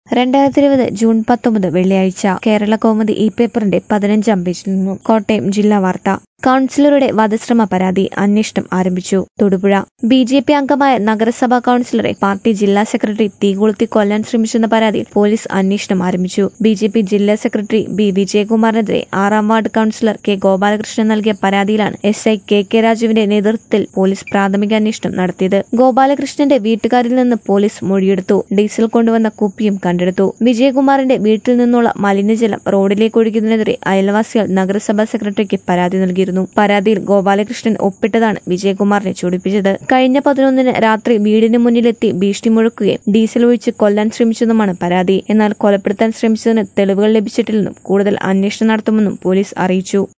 രണ്ടായിരത്തി ഇരുപത് ജൂൺ പത്തൊമ്പത് വെള്ളിയാഴ്ച കേരള കൗമുദി ഇ പേപ്പറിന്റെ പതിനഞ്ചാം പേജിൽ നിന്നും കോട്ടയം ജില്ലാ വാർത്ത കൌൺസിലറുടെ വധശ്രമ പരാതി അന്വേഷണം ആരംഭിച്ചു തൊടുപുഴ ബി ജെ പി അംഗമായ നഗരസഭാ കൌൺസിലറെ പാർട്ടി ജില്ലാ സെക്രട്ടറി തീകൊളുത്തി കൊല്ലാൻ ശ്രമിച്ചെന്ന പരാതിയിൽ പോലീസ് അന്വേഷണം ആരംഭിച്ചു ബി ജെ പി ജില്ലാ സെക്രട്ടറി ബി വിജയകുമാറിനെതിരെ ആറാം വാർഡ് കൌൺസിലർ കെ ഗോപാലകൃഷ്ണൻ നൽകിയ പരാതിയിലാണ് എസ് ഐ കെ കെ രാജുവിന്റെ നേതൃത്വത്തിൽ പോലീസ് പ്രാഥമിക അന്വേഷണം നടത്തിയത് ഗോപാലകൃഷ്ണന്റെ വീട്ടുകാരിൽ നിന്ന് പോലീസ് മൊഴിയെടുത്തു ഡീസൽ കൊണ്ടുവന്ന കുപ്പിയും കണ്ടെടുത്തു വിജയകുമാറിന്റെ വീട്ടിൽ നിന്നുള്ള മലിനജലം റോഡിലേക്ക് ഒഴുകിയതിനെതിരെ അയൽവാസികൾ നഗരസഭാ സെക്രട്ടറിക്ക് പരാതി നൽകിയിരുന്നു പരാതിയിൽ ഗോപാലകൃഷ്ണൻ ഒപ്പിട്ടതാണ് വിജയകുമാറിനെ ചൊടിപ്പിച്ചത് കഴിഞ്ഞ പതിനൊന്നിന് രാത്രി വീടിന് മുന്നിലെത്തി ഭീഷണി മുഴക്കുകയും ഡീസൽ ഒഴിച്ച് കൊല്ലാൻ ശ്രമിച്ചെന്നുമാണ് പരാതി എന്നാൽ കൊലപ്പെടുത്താൻ ശ്രമിച്ചതിന് തെളിവുകൾ ലഭിച്ചിട്ടില്ലെന്നും കൂടുതൽ അന്വേഷണം നടത്തുമെന്നും പോലീസ് അറിയിച്ചു